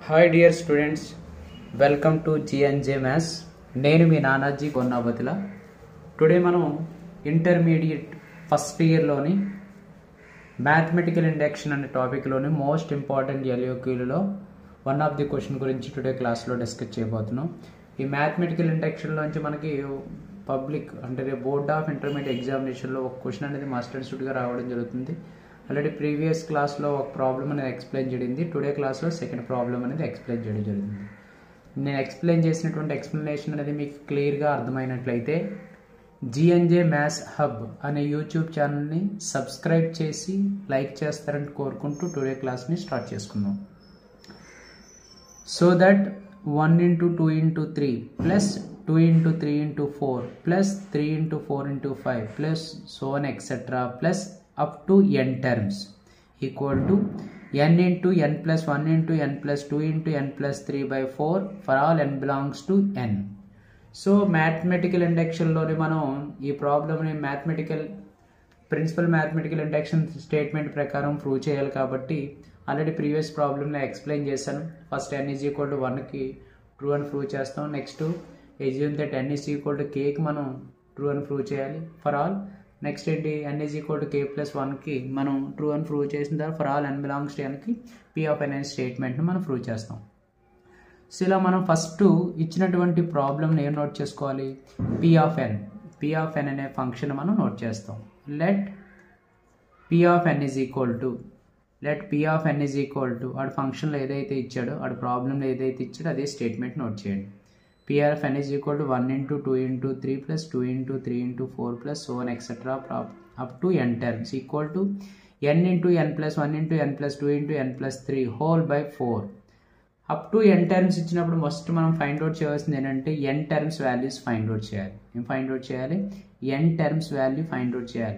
hi dear students welcome to GNJ maths నేను మీ Nanaji Konnabathula today మనం ఇంటర్మీడియట్ ఫస్ట్ ఇయర్లోని మ్యాథమెటికల్ ఇండక్షన్ అనే టాపిక్లోని మోస్ట్ ఇంపార్టెంట్ ఎల్యోక్యూలో వన్ ఆఫ్ ది క్వశ్చన్ గురించి టుడే క్లాస్లో డిస్కస్ చేయబోతున్నాం ఈ మ్యాథమెటికల్ ఇండక్షన్లోంచి మనకి పబ్లిక్ అంటే బోర్డ్ ఆఫ్ ఇంటర్మీడియట్ ఎగ్జామినేషన్లో ఒక క్వశ్చన్ అనేది మస్ట్ అండ్ షుడ్గా రావడం జరుగుతుంది ఆల్రెడీ ప్రీవియస్ క్లాస్లో ఒక ప్రాబ్లం అనేది ఎక్స్ప్లెయిన్ చేయడింది టుడే క్లాస్లో సెకండ్ ప్రాబ్లం అనేది ఎక్స్ప్లెయిన్ చేయడం జరిగింది నేను ఎక్స్ప్లెయిన్ చేసినటువంటి ఎక్స్ప్లెనేషన్ అనేది మీకు క్లియర్గా అర్థమైనట్లయితే జిఎన్జే మ్యాథ్స్ హబ్ అనే యూట్యూబ్ ఛానల్ని సబ్స్క్రైబ్ చేసి లైక్ చేస్తారని కోరుకుంటూ టుడే క్లాస్ని స్టార్ట్ చేసుకుందాం so that one into two into three plus two into three into four plus three into four into five plus so on etcetera plus up to n terms equal to n into n plus one into n plus two into n plus three by four for all N belongs to N so mathematical ఇండక్షన్లోని మనం ఈ ప్రాబ్లమ్ని mathematical principle mathematical induction statement ప్రకారం prove చేయాలి కాబట్టి already previous ప్రాబ్లమ్లో explain చేశాను first N is equal to వన్కి ట్రూ అని ప్రూవ్ చేస్తాం next assume that n is equal to కేకి మనం ట్రూ అని ప్రూవ్ చేయాలి ఫర్ ఆల్ నెక్స్ట్ ఏంటి n is equal to K plus వన్కి మనం ట్రూ అని ప్రూవ్ చేసిన తర్వాత for all N belongs to ఎన్కి పీ ఆఫ్ ఎన్ అనే స్టేట్మెంట్ని మనం ప్రూవ్ చేస్తాం సో ఇలా మనం ఫస్ట్ ఇచ్చినటువంటి ప్రాబ్లమ్ని ఏం నోట్ చేసుకోవాలి P of n P of ఎన్ అనే ఫంక్షన్ మనం నోట్ చేస్తాం let P of N is equal to let P of N is equal to వాడు ఫంక్షన్లో ఏదైతే ఇచ్చాడో వాడు ప్రాబ్లంలో ఏదైతే ఇచ్చాడో అదే స్టేట్మెంట్ నోట్ చేయండి P of N is equal to one into two into three plus two into three into four plus so on etcetera up to n terms equal to n into n plus one into n plus two into n plus three whole by four up to n terms ఇచ్చినప్పుడు first మనం find out చేయాల్సింది ఏంటంటే n terms values find out చేయాలి ఏం find out చేయాలి n terms value find out చేయాలి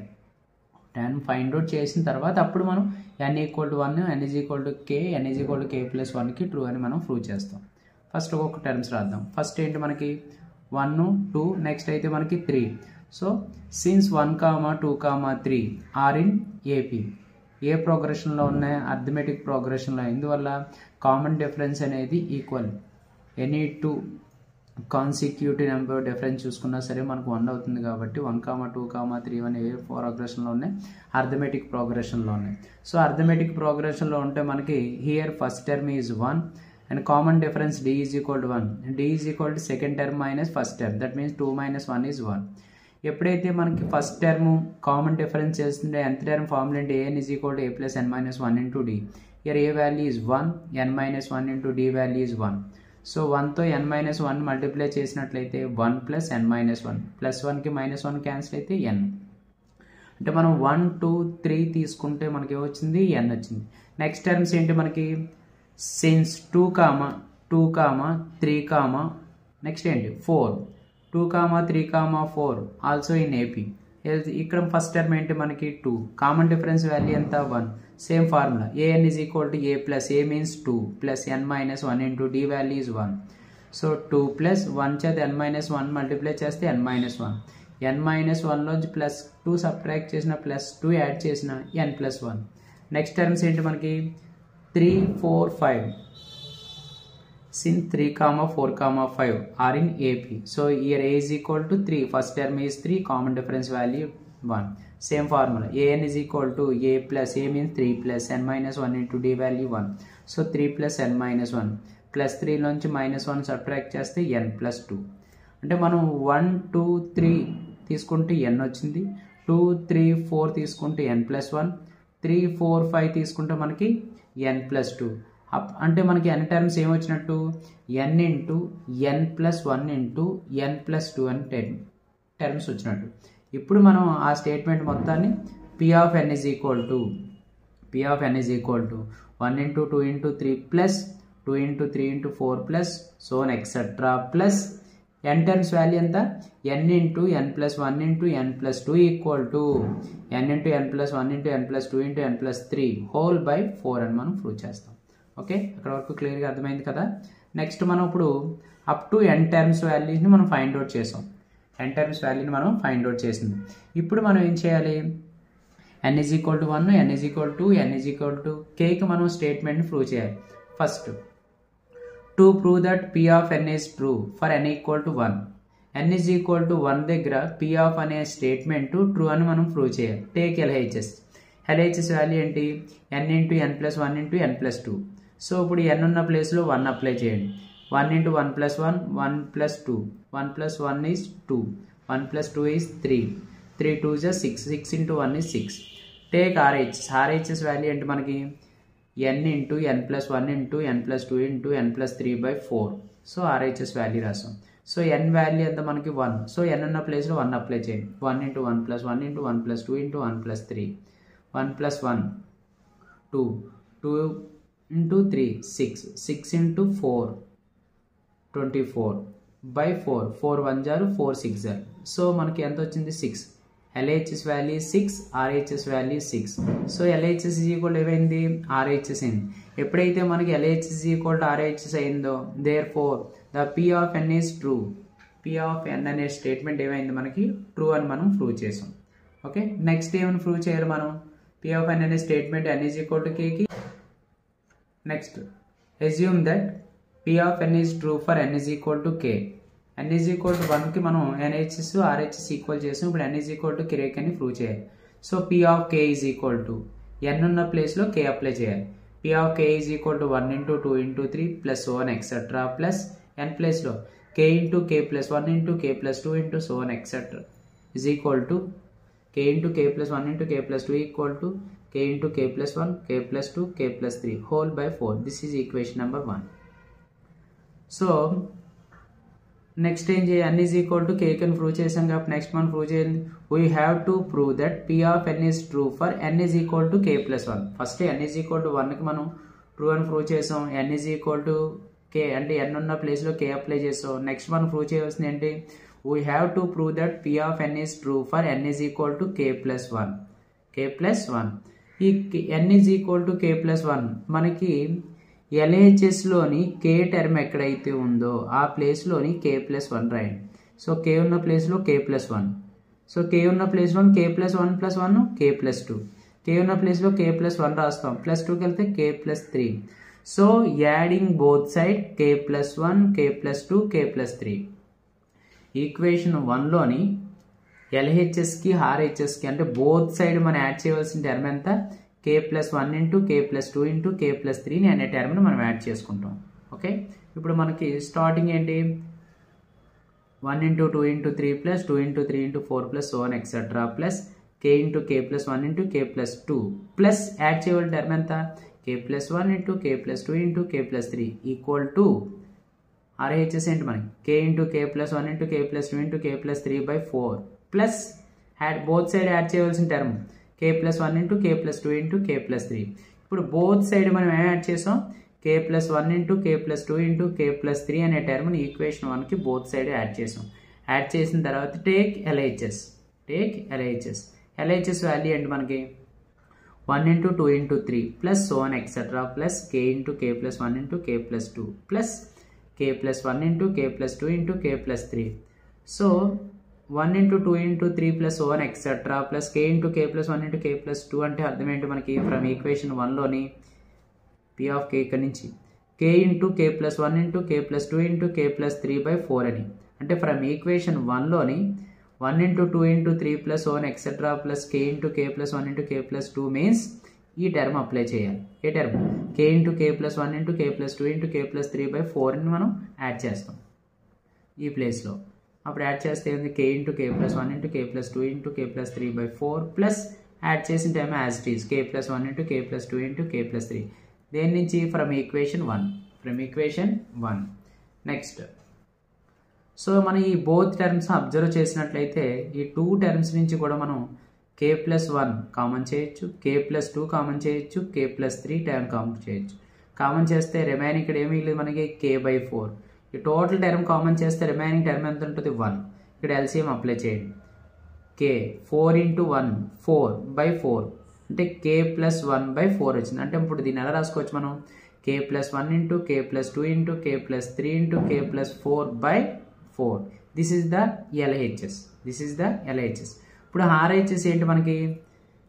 then find out చేసిన తర్వాత అప్పుడు మనం n equal to one n is equal to K N is equal to K plus వన్కి ట్రూ అని మనం ప్రూవ్ చేస్తాం ఫస్ట్ ఒక్కొక్క టర్మ్స్ రాద్దాం ఫస్ట్ ఏంటి మనకి వన్ టూ నెక్స్ట్ అయితే మనకి three so since one comma two comma three are in AP A ప్రోగ్రెషన్లో ఉన్నాయి అర్థమెటిక్ ప్రోగ్రెషన్లో ఇందువల్ల కామన్ డిఫరెన్స్ అనేది equal any two consecutive number difference చూసుకున్నా సరే మనకు వన్ అవుతుంది కాబట్టి one comma two comma three one A ప్రోగ్రెషన్లో ఉన్నాయి అర్థమెటిక్ ప్రోగ్రెషన్లో ఉన్నాయి సో అర్థమెటిక్ ప్రోగ్రెషన్లో ఉంటే మనకి here first term is one and common difference d is equal to one d is equal to second term minus first term that means two minus one is one ఎప్పుడైతే మనకి first term common difference చేస్తుంటే ఎంత term formula అంటే a n is equal to a plus n minus one into d here a value is one n minus one into d value is one so వన్తో n minus one multiply చేసినట్లయితే one plus n minus one plus వన్కి minus one cancel అయితే n అంటే మనం one two three తీసుకుంటే మనకి ఏమొచ్చింది ఎన్ వచ్చింది నెక్స్ట్ టర్మ్స్ ఏంటి మనకి since two comma two comma three comma next ఏంటి four two comma three comma four also in AP ఇక్కడ ఫస్ట్ టర్మ్ ఏంటి మనకి టూ కామన్ డిఫరెన్స్ వాల్యూ ఎంత one same formula a n is equal to a plus a means two plus n minus one into d value is one so two plus one చేత n minus one multiply చేస్తే n minus one n minus వన్లోంచి plus two subtract చేసిన plus two add చేసిన n plus one next terms ఏంటి మనకి three four five since three comma four comma five are in AP so here a is equal to three first term is three common difference value one same formula a n is equal to a plus a means three plus n minus one into d value one so three plus n minus one plus త్రీలోంచి minus one subtract చేస్తే n plus two అంటే మనం one two three తీసుకుంటే ఎన్ వచ్చింది two three four తీసుకుంటే n plus one three four five తీసుకుంటే మనకి n plus two అంటే మనకి ఎన్ టర్మ్స్ ఏమొచ్చినట్టు n into n plus one into n plus two అని టర్మ్ టర్మ్స్ వచ్చినట్టు ఇప్పుడు మనం ఆ స్టేట్మెంట్ మొత్తాన్ని P of n is equal to P of n is equal to one into two into three plus two into three into four plus so on etcetera plus n terms value ఎంత ఎన్ into n plus one into n plus two equal to n into n plus one into n plus two into n plus three whole by four అని మనం prove చేస్తాం okay అక్కడ వరకు క్లియర్గా అర్థమైంది కదా next మనం ఇప్పుడు అప్ టు ఎన్ టర్మ్స్ వాల్యూస్ని మనం ఫైండ్ అవుట్ చేసాం ఎన్ టర్మ్స్ వాల్యూని మనం ఫైండ్ అవుట్ చేసింది ఇప్పుడు మనం ఏం చేయాలి ఎన్ is equal to one n is equal to n is equal to కేకి మనం స్టేట్మెంట్ని ప్రూవ్ చేయాలి first to prove that P of N is true for n equal to one n is equal to one దగ్గర P of అనే statement true అని మనం prove చేయాలి take LHS LHS value ఏంటి n into n plus one into n plus two so ఇప్పుడు ఎన్ ఉన్న ప్లేస్లో వన్ అప్లై చేయండి one into one plus one one plus two one plus one is two one plus two is three three two జా six six into one is six take RHS RHS value ఏంటి మనకి n into n plus one into n plus two into n plus three by four so RHS value రాసాం సో n value ఎంత మనకి one so n ఉన్న ప్లేస్లో one apply చేయండి one into one plus one into one plus two into one plus three one plus one two two into three six six into four twenty four by four four one జారు four six జారు so మనకి ఎంత వచ్చింది six LHS value six RHS value six so LHS equal ఏమైంది RHS అయింది ఎప్పుడైతే మనకి LHS equal to RHS అయిందో therefore the P of N is true P of ఎన్ అనే స్టేట్మెంట్ ఏమైంది మనకి ట్రూ అని మనం ప్రూవ్ చేసాం ఓకే నెక్స్ట్ ఏమైనా ప్రూవ్ చేయాలి మనం పి ఆఫ్ ఎన్ అనే statement N is equal to కేకి next assume that P of N is true for N is equal to K N is equal to వన్కి మనం ఎన్హెచ్ఎస్ ఆర్హెచ్ఎస్ ఈక్వల్ చేసాం ఇప్పుడు N is equal to కిరేక్ అని prove చేయాలి so P of K is equal to N ఉన్న ప్లేస్లో K apply చేయాలి P of K is equal to one into two into three plus one etcetera plus N ప్లేస్లో K into K plus one into K plus two into so one etcetera is equal to K into K plus one into K plus two equal to K into K plus one K plus two K plus three whole by four this is equation number one so next ఏం చేయాలి ఎన్ is equal to కేక్ అని prove చేసాం కాబట్టి next మనం prove చేయాలి we have to prove that P of N is true for N is equal to K plus one first N is equal to వన్కి మనం ట్రూ అని ప్రూవ్ చేసాం N is equal to K అంటే N ఉన్న ప్లేస్లో K apply చేసాం next మనం prove చేయవలసింది ఏంటి we have to prove that P of N is true for N is equal to K plus one K plus one ఈ N is equal to K plus one మనకి ఎల్హెచ్ఎస్లోని K term ఎక్కడైతే ఉందో ఆ ప్లేస్లోని K plus one రాయండి so K ఉన్న ప్లేస్లో K plus one so K ఉన్న ప్లేస్లో K plus one plus one K plus two K ఉన్న ప్లేస్లో కే ప్లస్ వన్ రాస్తాం ప్లస్ టూకి వెళ్తే K plus three so adding both side K plus one K plus two K plus three equation వన్లోని ఎల్హెచ్ఎస్కి ఆర్హెచ్ఎస్కి అంటే బోత్ సైడ్ మనం యాడ్ చేయవలసిన టర్మ్ ఎంత K plus one into K plus two into K plus త్రీని అనే టర్మ్ని మనం యాడ్ చేసుకుంటాం ఓకే ఇప్పుడు మనకి స్టార్టింగ్ ఏంటి one into two into three plus two into three into four plus one etcetera plus K into K plus one into K plus two plus add చేయవలసిన term ఎంత K plus one into K plus two into K plus three equal to RHS ఏంటి మనకి K into K plus one into K plus two into K plus three by four plus add both side add చేయవలసిన term K plus one into K plus two into K plus three ఇప్పుడు both side మనం ఏం add చేసాం K plus one into K plus two into K plus three అనే టర్మ్ని equation వన్కి both side add చేసాం add చేసిన తర్వాత take LHS take LHS LHS value ఏంటి మనకి one into two into three plus one etcetera plus K into K plus one into K plus two plus K plus one into K plus two into K plus three so one into two into three plus one etcetera plus K into K plus one into K plus two అంటే అర్థం ఏంటి మనకి from equation వన్లోని P of K ఇక్కడ నుంచి K into K plus one into K plus two into K plus three by four అని అంటే from equation వన్లోని one into two into three plus one etcetera plus K into K plus one into K plus two means ఈ term apply చేయాలి ఏ term K into K plus one into K plus two into K plus three by ఫోర్ని మనం add చేస్తాం ఈ ప్లేస్లో అప్పుడు add చేస్తే ఏంది K into K plus one into K plus two into K plus three by four plus add చేసిన time as it is K plus one into K plus two into K plus three దేని నుంచి from equation one from equation one next so మనం ఈ both terms observe చేసినట్లయితే ఈ two terms నుంచి కూడా మనం కే ప్లస్ వన్ కామన్ చేయొచ్చు కే ప్లస్ టూ కామన్ చేయొచ్చు K plus three term common చేయొచ్చు కామన్ చేస్తే రిమైనింగ్ ఇక్కడ ఏమీ లేదు మనకి కే బై ఫోర్ ఈ టోటల్ టర్మ్ కామన్ చేస్తే రిమైనింగ్ టర్మ్ ఎంత ఉంటుంది వన్ ఇక్కడ ఎల్సిఎం అప్లై చేయండి K four into one four by four అంటే K plus one by four వచ్చింది అంటే ఇప్పుడు దీన్ని ఎలా రాసుకోవచ్చు మనం K plus one into K plus two into K plus three into K plus four by four this is the LHS this is the LHS ఇప్పుడు RHS ఏంటి మనకి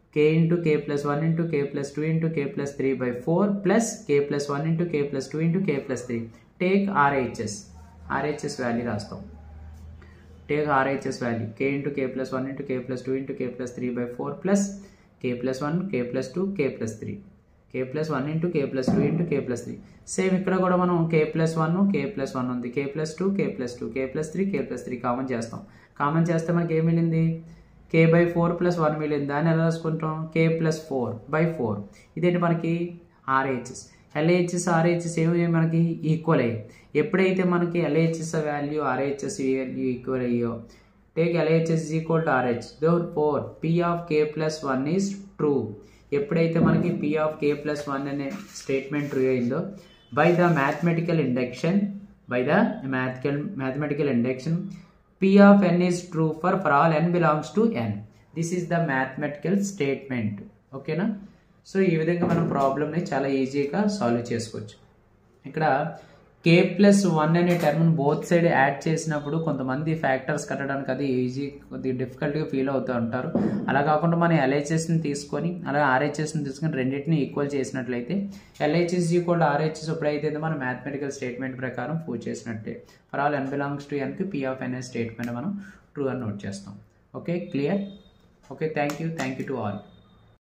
k into k plus 1 into k plus 2 into k plus 3 by 4 plus k plus 1 into k plus 2 into k plus 3 take RHS RHS value రాస్తాం take RHS value k into k plus 1 into k plus 2 into k plus 3 by 4 plus k plus 1 k plus 2 k plus 3 k plus 1 into k plus 2 into k plus 3 same ఇక్కడ కూడా మనం k plus 1 k plus 1 ఉంది k plus 2 k plus 2 k plus 3 k plus 3 common చేస్తాం common చేస్తే మనకి ఏం మిగిలింది k by four plus one మిగిలింది దాన్ని ఎలా రాసుకుంటాం k plus four by four ఇదేంటి మనకి ఆర్హెచ్ఎస్ ఎల్హెచ్ఎస్ ఆర్హెచ్ఎస్ ఏమి మనకి ఈక్వల్ అయ్యి ఎప్పుడైతే మనకి LHS value RHS value equal అయ్యో take LHS equal to RH therefore P of K plus one is true ఎప్పుడైతే మనకి P of K plus one అనే స్టేట్మెంట్ ట్రూ అయిందో by the mathematical induction by the మ్యాథికల్ mathematical induction p of n is true for for all n belongs to n this is the mathematical statement ఓకేనా so ఈ విధంగా మనం ప్రాబ్లమ్ని చాలా ఈజీగా సాల్వ్ చేసుకోవచ్చు ఇక్కడ కే ప్లస్ వన్ అనే టర్మ్ బోత్ సైడ్ యాడ్ చేసినప్పుడు కొంతమంది ఫ్యాక్టర్స్ కట్టడానికి అది ఈజీ కొద్దిగా డిఫికల్ట్గా ఫీల్ అవుతూ ఉంటారు అలా కాకుండా మనం ఎల్హెచ్ఎస్ని తీసుకొని అలా ఆర్హెచ్ఎస్ని తీసుకొని రెండింటిని ఈక్వల్ చేసినట్లయితే ఎల్హెచ్ఎస్ ఈక్వల్ ఎర్హెచ్ఎస్ ఎప్పుడైతే మనం మ్యాథమెటికల్ స్టేట్మెంట్ ప్రకారం ప్రూవ్ చేసినట్టే for all N belongs to ఎన్కి పీ ఆఫ్ ఎన్ స్టేట్మెంట్ మనం ట్రూ అని నోట్ చేస్తాం okay clear okay thank you thank you to all